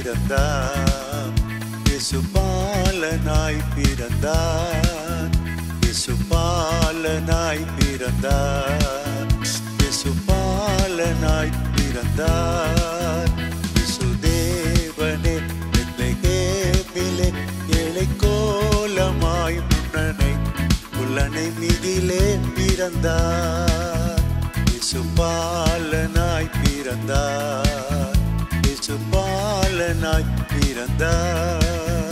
பிறந்தார் இசுபாலனாய் பிறந்தார் இசுபாலனாய் பிறந்தார் இசுபாலனாய் பிறந்தார் இசுதேவனே பெத்லகேமிலே ஏழை கோலமாய் முன்னனை புல்லனை மீதிலே பிறந்தார் இசுபாலனாய் பிறந்தார் இசுபாலனாய் பிறந்தார்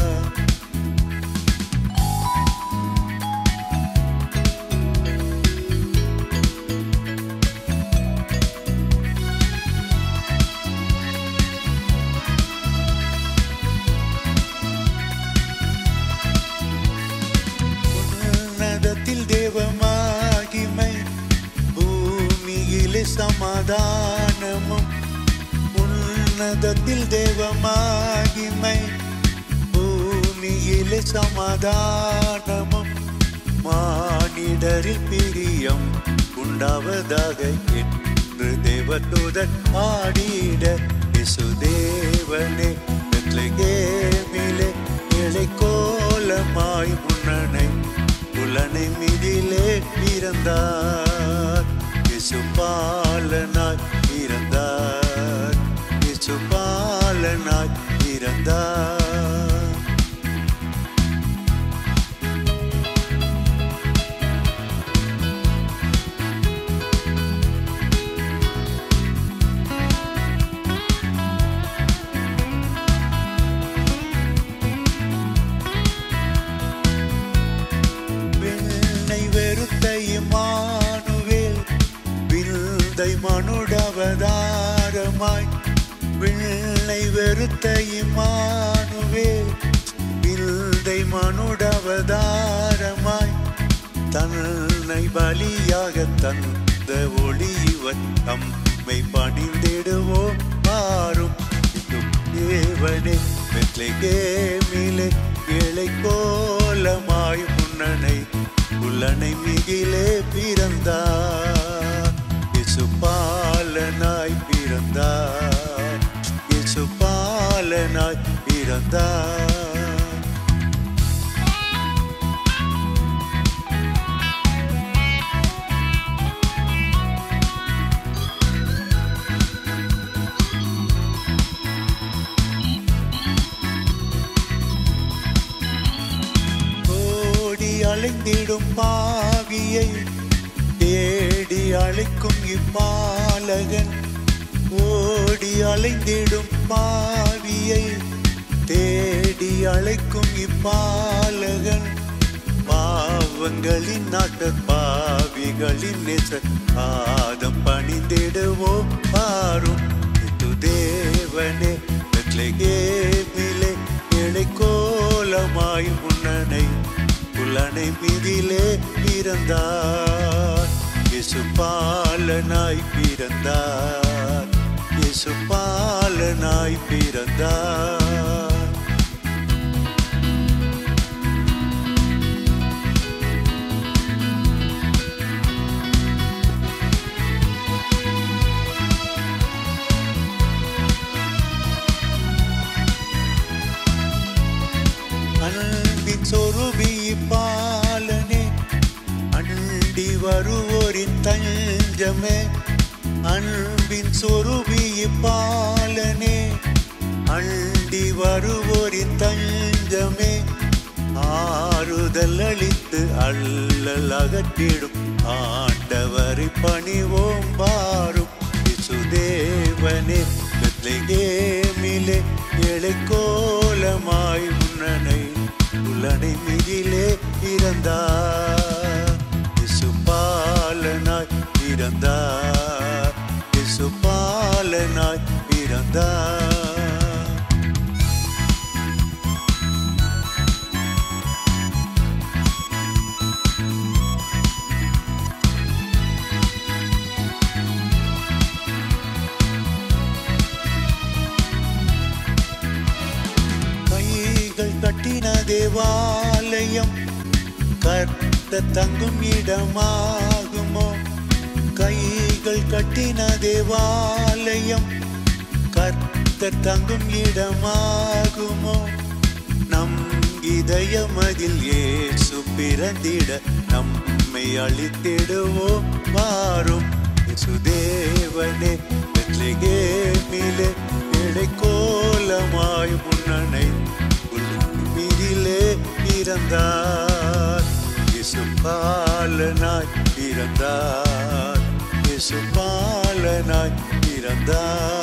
உன்னதத்தில் தேவமாகிமை பூமியிலே சமாதானமும் உன்னதத்தில் தேவமாகிமை பூமியிலே சமாதானமும் மானிடரில் பிரியம் உண்டாவதாக என்று தேவதூதன் ஆடிட இசுதேவனே பெத்லகேமிலே இலை கோலமாய் முன்னனை புலனை மிதிலே பிறந்தார் இசுபாலனாய் பிறந்தார் இசுபாலனாய் பிறந்தார் விண்ணை வெறுத்த இமானுவேல் வில்தை மனுடவதாரமாய் விண்ணை வெறுத்த இமானுவேல் வில்தை மனுடவதாரமாய் தன்னை பலியாக தந்த ஒளிவன் தம்மை பணிந்திடுவோம் பாரும் இன்னும் தேவனே பெத்லகேமிலே இலை கோலமாய் முன்னனை புல்லனை மிகிலே பிறந்தார் இசுபாலனாய் பிறந்தார் இசுபாலனாய் பிறந்தார் ஓடி அலைந்திடும் பாவியை தேடி அழைக்கும் இப்பாலகன் ஓடி அலைந்திடும் பாவியை தேடி அழைக்கும் இப்பாலகன் பாவங்களின் நாட்ட பாவிகளின் நேச பாதம் பணிந்திடுவோம் பாரும் இது தேவனே பெத்லகேமிலே இலை கோலமாய் முன்னனை புலனை மீதிலே பிறந்தார் இசுபாலனாய் பிறந்தார் இசுபாலனாய் பிறந்தார் அன்பின் சொருபி பாலனே அண்டி வருவோரின் தஞ்சமே அன்பின் சொருபி பாலனே அண்டி வருவோரின் தஞ்சமே ஆறுதல் அளித்து அல்லல் அகற்றிடும் ஆண்டவரை பணிவோம் பாரும் இசுதேவனே பெத்லகேமிலே இலை கோலமாய் முன்னனை புலனை மிதிலே பிறந்தார் இசுபாலனாய் பிறந்தார் இசுபாலனாய் பிறந்தார் கைகள் கட்டின தேவாலயம் கர்த்த தங்கும் இடமாகுமோ கைகள் கட்டின தேவாலயம் கர்த்த கர்த்தர் தங்கும் இடமாகுமோ நம் இதயமதில் இயேசு பிறந்திட நம்மை அழித்திடுவோம் மாறும் இயேசுதேவனே பெத்லகேமிலே இடைக்கோலமாய் முன்னணை மீதிலே பிறந்தார் இயேசு பாலனாய் பிறந்தார் இயேசு பாலனாய் பிறந்தார்